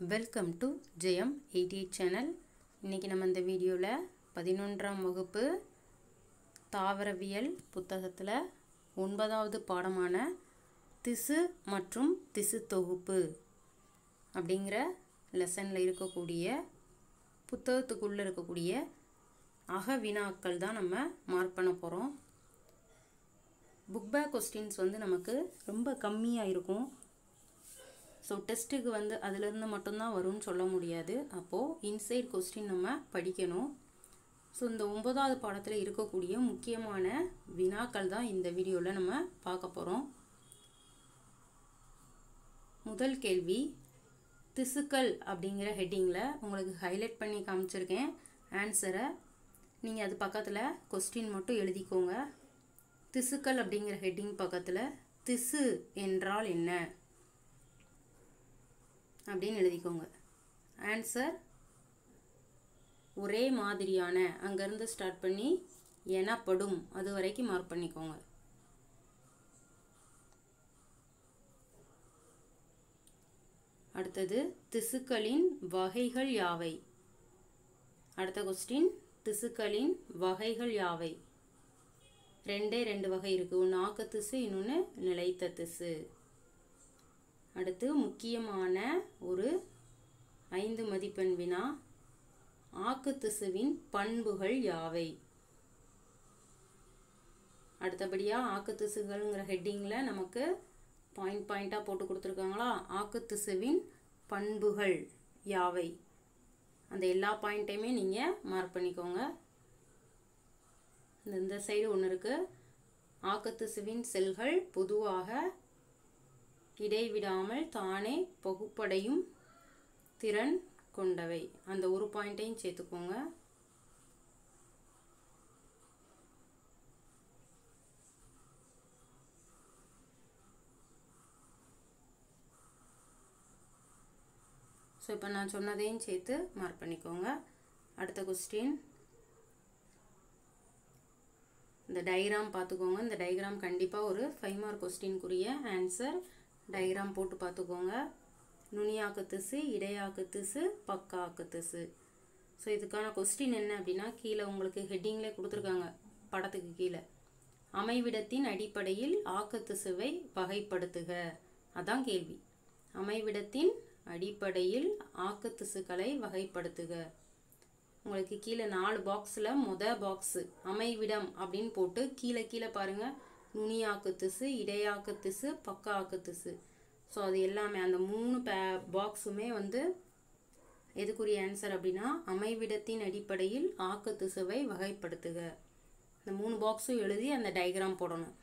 welcome to Jayam eighty eight channel இன்றைக்கி நம்ம இந்த வீடியோவில் பதினொன்றாம் வகுப்பு தாவரவியல் புத்தகத்தில் ஒன்பதாவது பாடமான திசு மற்றும் திசு தொகுப்பு அப்படிங்கிற லெசனில் இருக்கக்கூடிய புத்தகத்துக்குள்ளே இருக்கக்கூடிய அக வினாக்கள் தான் நம்ம மார்க் பண்ண போகிறோம் புக் பேக் கொஸ்டின்ஸ் வந்து நமக்கு ரொம்ப கம்மியாக இருக்கும் ஸோ டெஸ்ட்டுக்கு வந்து அதிலிருந்து மட்டும்தான் வரும்னு சொல்ல முடியாது அப்போது இன்சைட் கொஸ்டின் நம்ம படிக்கணும் ஸோ இந்த ஒன்பதாவது பாடத்தில் இருக்கக்கூடிய முக்கியமான வினாக்கள் தான் இந்த வீடியோவில் நம்ம பார்க்க போகிறோம் முதல் கேள்வி திசுக்கள் அப்படிங்கிற ஹெட்டிங்கில் உங்களுக்கு ஹைலைட் பண்ணி காமிச்சிருக்கேன் ஆன்சரை நீங்கள் அது பக்கத்தில் கொஸ்டின் மட்டும் எழுதிக்கோங்க திசுக்கள் அப்படிங்கிற ஹெட்டிங் பக்கத்தில் திசு என்றால் என்ன அப்படின்னு எழுதிக்கோங்க ஆன்சர் ஒரே மாதிரியான அங்கேருந்து ஸ்டார்ட் பண்ணி எனப்படும் அது வரைக்கும் மார்க் பண்ணிக்கோங்க அடுத்தது திசுக்களின் வகைகள் யாவை அடுத்த கொஸ்டின் திசுக்களின் வகைகள் யாவை ரெண்டே ரெண்டு வகை இருக்குது ஒன்று ஆக்க திசு இன்னொன்று நிலைத்த திசு அடுத்து முக்கியமான ஒரு ஐந்து மதிப்பெண் வினா ஆக்கு திசுவின் பண்புகள் யாவை அடுத்தபடியாக ஆக்கு திசுகள்ங்கிற ஹெட்டிங்கில் நமக்கு பாயிண்ட் பாயிண்ட்டாக போட்டு கொடுத்துருக்காங்களா ஆக்கு திசுவின் பண்புகள் யாவை அந்த எல்லா பாயிண்ட்டையுமே நீங்கள் மார்க் பண்ணிக்கோங்க இந்த இந்த சைடு ஒன்று இருக்குது ஆக்கத்திசுவின் செல்கள் பொதுவாக இடைவிடாமல் தானே பகுப்படையும் திறன் கொண்டவை அந்த ஒரு பாயிண்ட்டையும் சேர்த்துக்கோங்க ஸோ இப்போ நான் சொன்னதையும் சேர்த்து மார்க் பண்ணிக்கோங்க அடுத்த கொஸ்டின் இந்த டயக்ராம் பார்த்துக்கோங்க இந்த டயக்ராம் கண்டிப்பாக ஒரு ஃபைவ் மார்க் கொஸ்டின்குரிய ஆன்சர் டயக்ராம் போட்டு பார்த்துக்கோங்க நுனியாக்கு திசு இடையாக்கு திசு பக்காக்கு திசு ஸோ இதுக்கான கொஸ்டின் என்ன அப்படின்னா கீழே உங்களுக்கு ஹெட்டிங்லேயே கொடுத்துருக்காங்க படத்துக்கு கீழே அமைவிடத்தின் அடிப்படையில் ஆக்கு திசுவை வகைப்படுத்துக அதான் கேள்வி அமைவிடத்தின் அடிப்படையில் ஆக்கு திசுக்களை வகைப்படுத்துக உங்களுக்கு கீழே நாலு பாக்ஸில் மொத பாக்ஸு அமைவிடம் அப்படின்னு போட்டு கீழே கீழே பாருங்கள் நுனியாக்கு திசு இடையாக்கு திசு பக்க ஆக்கு திசு ஸோ அது எல்லாமே அந்த மூணு பே பாக்ஸுமே வந்து எதுக்குரிய ஆன்சர் அப்படின்னா அமைவிடத்தின் அடிப்படையில் ஆக்கு திசுவை வகைப்படுத்துக இந்த மூணு பாக்ஸும் எழுதி அந்த டயக்ராம் போடணும்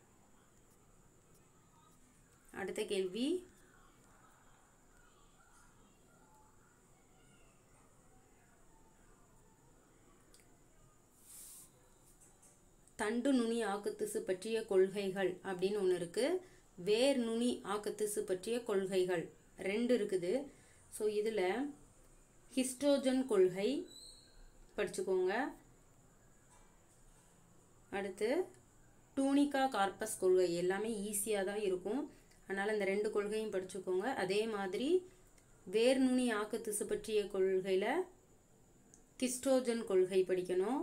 அடுத்த கேள்வி தண்டு நுனி ஆக்குத்திசு பற்றிய கொள்கைகள் அப்படின்னு ஒன்று இருக்குது வேர் நுனி ஆக்குத்திசு பற்றிய கொள்கைகள் ரெண்டு இருக்குது ஸோ இதில் ஹிஸ்ட்ரோஜன் கொள்கை படிச்சுக்கோங்க அடுத்து டூனிகா கார்பஸ் கொள்கை எல்லாமே ஈஸியாக தான் இருக்கும் அதனால் இந்த ரெண்டு கொள்கையும் படிச்சுக்கோங்க அதே மாதிரி வேர் நுனி ஆக்குத்திசு பற்றிய கொள்கையில் கிஸ்ட்ரோஜன் கொள்கை படிக்கணும்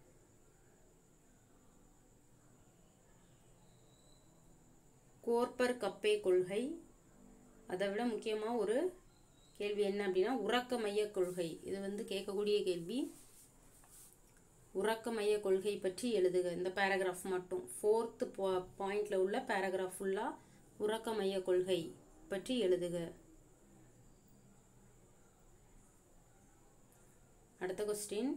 கோர்பர் கப்பே கொள்கை அதை விட முக்கியமாக ஒரு கேள்வி என்ன அப்படின்னா உறக்க மைய கொள்கை இது வந்து கேட்கக்கூடிய கேள்வி உறக்க மைய கொள்கை பற்றி எழுதுக இந்த பேராகிராஃப் மட்டும் ஃபோர்த்து பாயிண்டில் உள்ள பேராகிராஃப் ஃபுல்லாக உறக்க மைய கொள்கை பற்றி எழுதுக அடுத்த கொஸ்டின்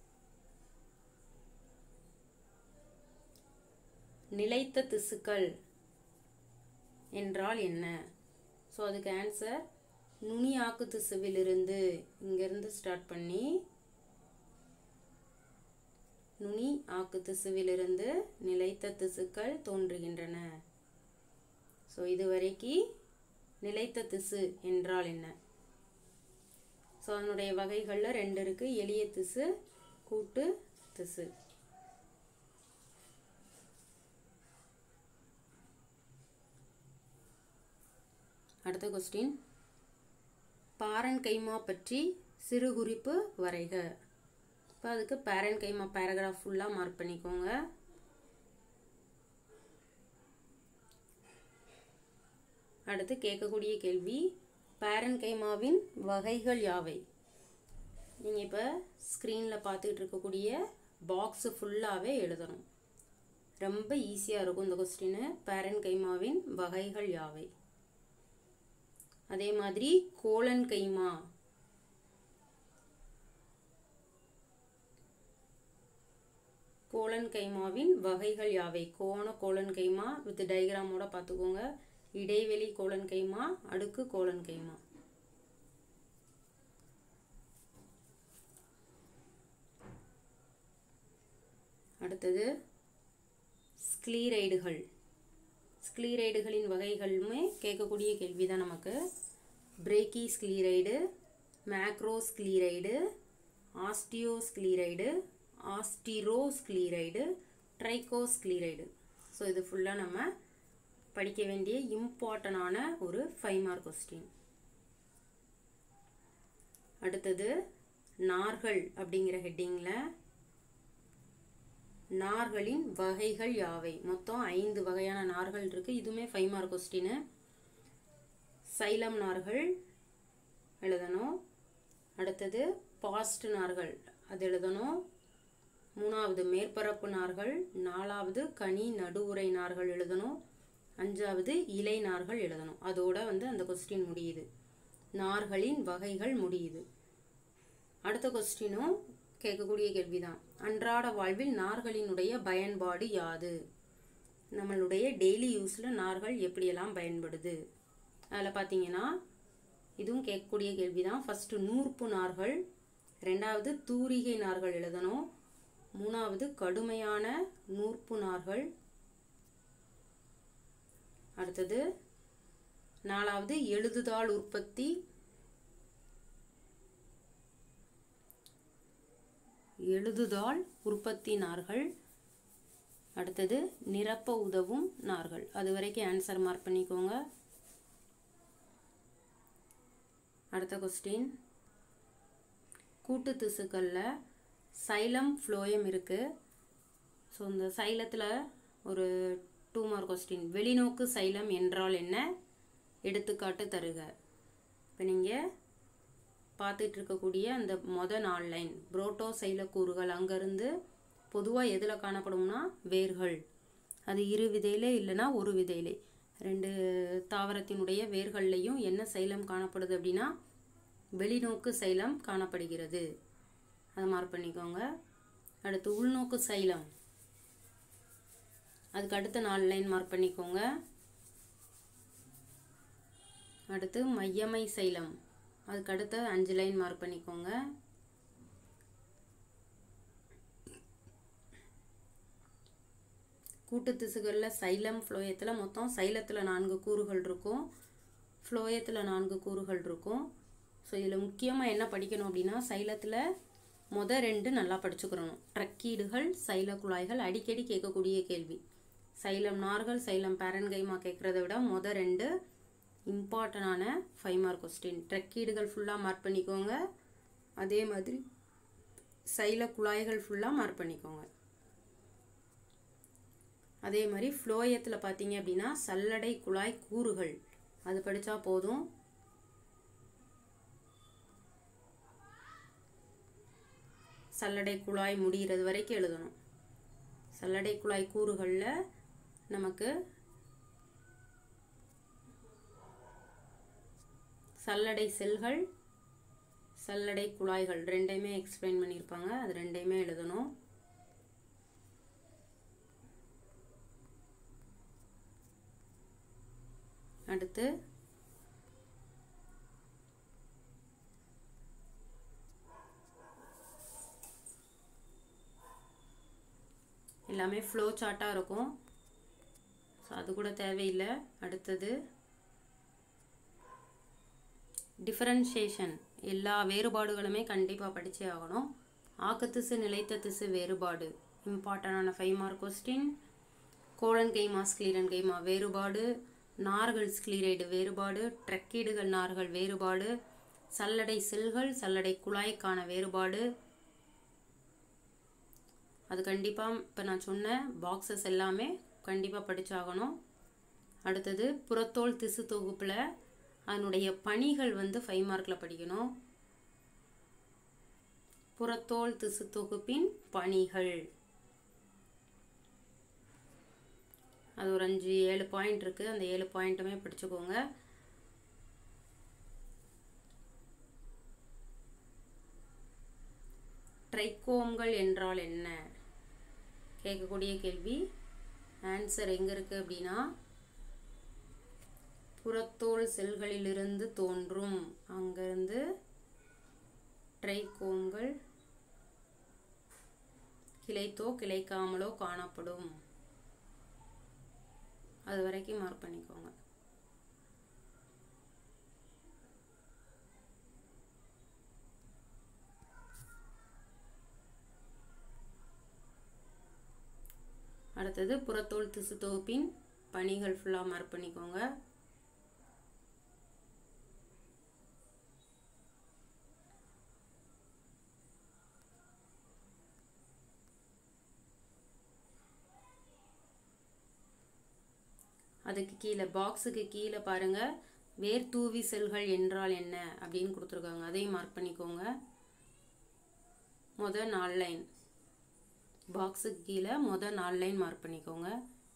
நிலைத்த திசுக்கள் என்றால் என்ன ஸோ அதுக்கு ஆன்சர் நுனி ஆக்கு திசுவிலிருந்து இங்கேருந்து ஸ்டார்ட் பண்ணி நுனி ஆக்கு திசுவிலிருந்து நிலைத்த திசுக்கள் தோன்றுகின்றன ஸோ இதுவரைக்கு நிலைத்த திசு என்றால் என்ன ஸோ அதனுடைய வகைகளில் ரெண்டு இருக்குது எளிய திசு கூட்டு திசு அடுத்த கொஸ்டின் பா பாரன் கைமா பற்றி சிறு குறிப்பு வரைக இப்போ அதுக்கு பேரன் கைமா பேராகிராஃப் ஃபுல்லாக மார்க் பண்ணிக்கோங்க அடுத்து கேட்கக்கூடிய கேள்வி பேரன் கைமாவின் வகைகள் யாவை நீங்கள் இப்போ ஸ்க்ரீனில் பார்த்துக்கிட்டு இருக்கக்கூடிய பாக்ஸு ஃபுல்லாகவே எழுதணும் ரொம்ப ஈஸியாக இருக்கும் இந்த கொஸ்டின் பேரன் கைமாவின் வகைகள் யாவை அதே மாதிரி கோலன் கைமா கோலன் கைமாவின் வகைகள் யாவை கோண கோலன் கைமா வித் டயக்ராமோட பார்த்துக்கோங்க இடைவெளி கோலன் கைமா அடுக்கு கோலன் கைமா அடுத்தது ஸ்க்ளீரைடுகள் ஸ்க்ளீரைடுகளின் வகைகளுமே கேட்கக்கூடிய கேள்வி தான் நமக்கு brachysclereid macrosclereid osteosclereid astrosclereid trichosclereid so இது ஃபுல்லாக நம்ம படிக்க வேண்டிய இம்பார்ட்டண்டான ஒரு ஃபைவ் மார்க் கொஸ்டின் அடுத்தது நார்கள் அப்படிங்கிற ஹெட்டிங்கில் நார்களின் வகைகள் யாவை மொத்தம் ஐந்து வகையான நார்கள் இருக்குது இதுவுமே ஃபைவ் மார்க் கொஸ்டின் சைலம் நார்கள் எழுதணும் அடுத்தது பாஸ்ட் நார்கள் அது எழுதணும் மூணாவது மேற்பரப்பு நார்கள் நாலாவது கனி நடுவுரை நார்கள் எழுதணும் அஞ்சாவது இலை நார்கள் எழுதணும் அதோட வந்து அந்த கொஸ்டின் முடியுது நார்களின் வகைகள் முடியுது அடுத்த கொஸ்டினும் கேட்கக்கூடிய கேள்விதான் அன்றாட வாழ்வில் நார்களினுடைய பயன்பாடு யாது நம்மளுடைய டெய்லி யூஸில் நார்கள் எப்படியெல்லாம் பயன்படுது அதில் பார்த்தீங்கன்னா இதுவும் கேட்கக்கூடிய கேள்வி தான் ஃபஸ்ட்டு நூற்பு நார்கள் ரெண்டாவது தூரிகை நார்கள் எழுதணும் மூணாவது கடுமையான நூற்பு நார்கள் அடுத்தது நாலாவது எழுதுதாள் உற்பத்தி எழுதுதாள் உற்பத்தி நார்கள் அடுத்தது நிரப்ப உதவும் நார்கள் அது வரைக்கும் ஆன்சர் மார்க் பண்ணிக்கோங்க அடுத்த கொஸ்டின் கூட்டு திசுக்களில் சைலம் ஃப்ளோயம் இருக்குது ஸோ இந்த சைலத்தில் ஒரு டூ மார்க் கொஸ்டின் வெளிநோக்கு சைலம் என்றால் என்ன எடுத்துக்காட்டு தருக இப்போ நீங்கள் பார்த்துட்டு இருக்கக்கூடிய அந்த மொத நாலு லைன் புரோட்டோ சைல கூறுகள் அங்கேருந்து பொதுவாக எதில் காணப்படும்னா வேர்கள் அது இரு விதையிலே இல்லைன்னா ஒரு விதையிலே ரெண்டு தாவரத்தினுடைய வேர்கள்லையும் என்ன சைலம் காணப்படுது அப்படின்னா வெளிநோக்கு சைலம் காணப்படுகிறது அதை மார்க் பண்ணிக்கோங்க அடுத்து உள்நோக்கு சைலம் அதுக்கு அடுத்த நாலு லைன் மார்க் பண்ணிக்கோங்க அடுத்து மையமை சைலம் அதுக்கு அடுத்த அஞ்சு லைன் மார்க் பண்ணிக்கோங்க கூட்டு திசுகளில் சைலம் ஃப்ளோயத்தில் மொத்தம் சைலத்தில் நான்கு கூறுகள் இருக்கும் ஃப்ளோயத்தில் நான்கு கூறுகள் இருக்கும் ஸோ இதில் முக்கியமாக என்ன படிக்கணும் அப்படின்னா சைலத்தில் மொத ரெண்டு நல்லா படிச்சுக்கிறணும் ட்ரக்கீடுகள் சைல குழாய்கள் அடிக்கடி கேட்கக்கூடிய கேள்வி சைலம் நார்கள் சைலம் பேரன்கைமா கேட்குறத விட மொத ரெண்டு இம்பார்ட்டண்டான ஃபைவ் மார்க் கொஸ்டின் ட்ரக்கீடுகள் ஃபுல்லாக மார்க் பண்ணிக்கோங்க அதே மாதிரி சைல குழாய்கள் ஃபுல்லாக மார்க் பண்ணிக்கோங்க அதே மாதிரி ஃப்ளோயத்தில் பார்த்தீங்க அப்படின்னா சல்லடை குழாய் கூறுகள் அது படித்தா போதும் சல்லடை குழாய் முடிகிறது வரைக்கும் எழுதணும் சல்லடை குழாய் கூறுகளில் நமக்கு சல்லடை செல்கள் சல்லடை குழாய்கள் ரெண்டையுமே எக்ஸ்பிளைன் பண்ணியிருப்பாங்க அது ரெண்டையுமே எழுதணும் அடுத்து எல்லாமே ஃப்ளோ சார்ட்டாக இருக்கும் ஸோ அது கூட தேவையில்லை அடுத்தது டிஃபரன்ஷியேஷன் எல்லா வேறுபாடுகளுமே கண்டிப்பாக படித்தே ஆகணும் ஆக்கத்திசு நிலைத்த திசு வேறுபாடு இம்பார்ட்டண்டான five mark question collenchyma sclerenchyma வேறுபாடு நார்கள் ஸ்க்ளீரைடு வேறுபாடு ட்ரக்கீடுகள் நார்கள் வேறுபாடு சல்லடை செல்கள் சல்லடை குழாய்க்கான வேறுபாடு அது கண்டிப்பாக இப்போ நான் சொன்ன பாக்ஸஸ் எல்லாமே கண்டிப்பாக படிச்சாகணும் அடுத்தது புறத்தோல் திசு தொகுப்பில் அதனுடைய பணிகள் வந்து ஃபைவ் மார்க்கில் படிக்கணும் புறத்தோல் திசு தொகுப்பின் பணிகள் அது ஒரு அஞ்சு ஏழு பாயிண்ட் இருக்குது அந்த ஏழு பாயிண்ட்டுமே படிச்சுக்கோங்க ட்ரைகோம்கள் என்றால் என்ன கேட்கக்கூடிய கேள்வி ஆன்சர் எங்கே இருக்குது அப்படின்னா புறத்தோல் செல்களிலிருந்து தோன்றும் அங்கிருந்து ட்ரைகோம்கள் கிளைத்தோ கிளைக்காமலோ காணப்படும் அது வரைக்கும் மார்க் பண்ணிக்கோங்க அடுத்தது புறத்தோல் திசு தொகுப்பின் பணிகள் ஃபுல்லாக மார்க் பண்ணிக்கோங்க அதுக்கு கீழே பாக்ஸுக்கு கீழே பாருங்க வேர் தூவி செல்கள் என்றால் என்ன அப்படின்னு கொடுத்துருக்காங்க அதையும் மார்க் பண்ணிக்கோங்க மொதல் நாலு லைன் பாக்ஸுக்கு கீழே மொதல் நாலு லைன் மார்க் பண்ணிக்கோங்க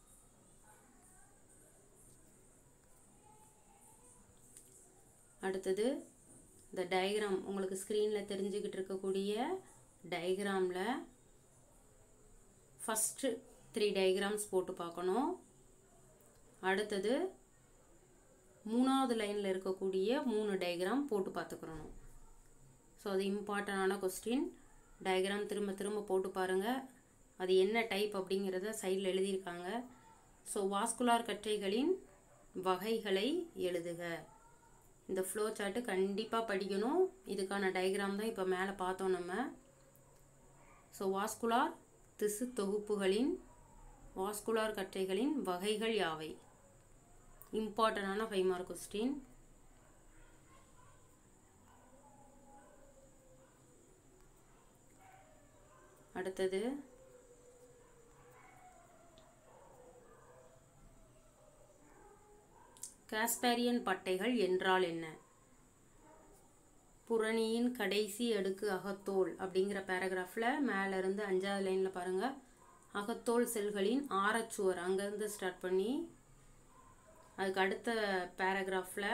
அடுத்தது இந்த டயக்ராம் உங்களுக்கு ஸ்க்ரீனில் தெரிஞ்சுக்கிட்டு இருக்கக்கூடிய டயக்ராமில் ஃபஸ்ட்டு த்ரீ டயக்ராம்ஸ் போட்டு பார்க்கணும் அடுத்தது மூணாவது லைனில் இருக்கக்கூடிய மூணு டயக்ராம் போட்டு பார்த்துக்கிறணும் ஸோ அது இம்பார்ட்டண்டான கொஸ்டின் டயக்ராம் திரும்ப திரும்ப போட்டு பாருங்கள் அது என்ன டைப் அப்படிங்கிறத சைடில் எழுதியிருக்காங்க ஸோ வாஸ்குலார் கற்றைகளின் வகைகளை எழுதுக இந்த ஃப்ளோ சார்ட்டு கண்டிப்பாக படிக்கணும் இதுக்கான டயக்ராம் தான் இப்போ மேலே பார்த்தோம் நம்ம ஸோ வாஸ்குலார் திசு தொகுப்புகளின் வாஸ்குலார் கற்றைகளின் வகைகள் யாவை இம்பார்ட்டண்டான ஃபைவ் மார்க் கொஸ்டின் அடுத்தது காஸ்பாரியன் பட்டைகள் என்றால் என்ன புரணியின் கடைசி அடுக்கு அகத்தோல் அப்படிங்கிற பேராகிராஃபில் மேலேருந்து அஞ்சாவது லைனில் பாருங்கள் அகத்தோல் செல்களின் ஆரச்சுவர் அங்கேருந்து ஸ்டார்ட் பண்ணி அதுக்கு அடுத்த பேராகிராஃபில்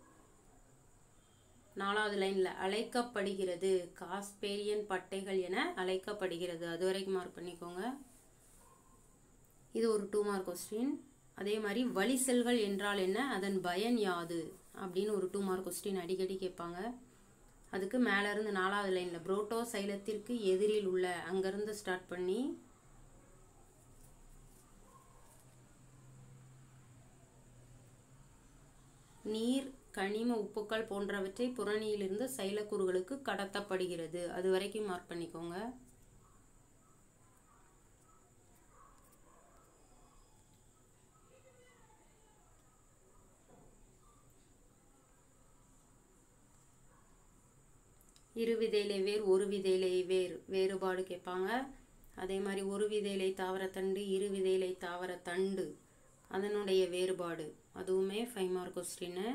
நாலாவது லைனில் அழைக்கப்படுகிறது காஸ்பேரியன் பட்டைகள் என அழைக்கப்படுகிறது அது வரைக்கும் மார்க் பண்ணிக்கோங்க இது ஒரு டூ மார்க் கொஸ்டின் அதே மாதிரி வழி செல்கள் என்றால் என்ன அதன் பயன் யாது அப்படின்னு ஒரு டூ மார்க் கொஸ்டின் அடிக்கடி கேட்பாங்க அதுக்கு மேலே இருந்து நாலாவது லைனில் புரோட்டோ சைலத்திற்கு எதிரில் உள்ள அங்கேருந்து ஸ்டார்ட் பண்ணி நீர் கனிம உப்புக்கள் போன்றவற்றை புறணியிலிருந்து சைலக்கூறுகளுக்கு கடத்தப்படுகிறது அது வரைக்கும் மார்க் பண்ணிக்கோங்க இரு விதையிலை வேர் ஒரு விதையிலை வேர் வேறுபாடு கேட்பாங்க அதே மாதிரி ஒரு விதையிலை தாவரத்தண்டு இரு விதையிலை தாவரத்தண்டு அதனுடைய வேறுபாடு அதுவுமே ஃபைவ் மார்க் கொஸ்டின்னு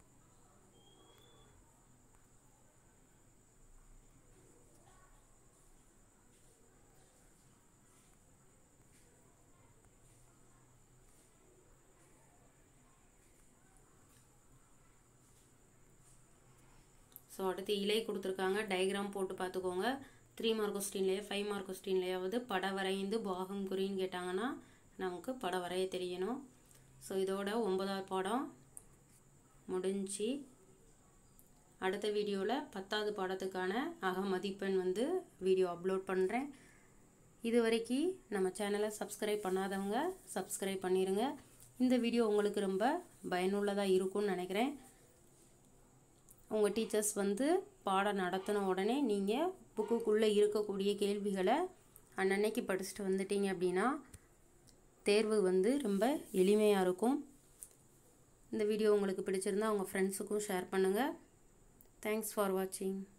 ஸோ அடுத்து இலை கொடுத்துருக்காங்க டயக்ராம் போட்டு பார்த்துக்கோங்க த்ரீ மார்க் கொஸ்டின்லேயே ஃபைவ் மார்க் கொஸ்டின்லேயாவது படம் வரைந்து பாகம் குறின்னு கேட்டாங்கன்னா நமக்கு படம் வரைய தெரியணும் ஸோ இதோட ஒன்பதாவது பாடம் முடிஞ்சு அடுத்த வீடியோவில் பத்தாவது பாடத்துக்கான அக மதிப்பெண் வந்து வீடியோ அப்லோட் பண்ணுறேன் இது வரைக்கும் நம்ம சேனலை சப்ஸ்கிரைப் பண்ணாதவங்க சப்ஸ்கிரைப் பண்ணிடுங்க இந்த வீடியோ உங்களுக்கு ரொம்ப பயனுள்ளதாக இருக்கும்னு நினைக்கிறேன் உங்கள் டீச்சர்ஸ் வந்து பாடம் நடத்தின உடனே நீங்கள் புக்குக்குள்ளே இருக்கக்கூடிய கேள்விகளை அன்னன்னைக்கு படிச்சுட்டு வந்துட்டீங்க அப்படின்னா தேர்வு வந்து ரொம்ப எளிமையாக இருக்கும் இந்த வீடியோ உங்களுக்கு பிடிச்சிருந்தா உங்கள் ஃப்ரெண்ட்ஸுக்கும் ஷேர் பண்ணுங்கள் தேங்க்ஸ் ஃபார் வாட்சிங்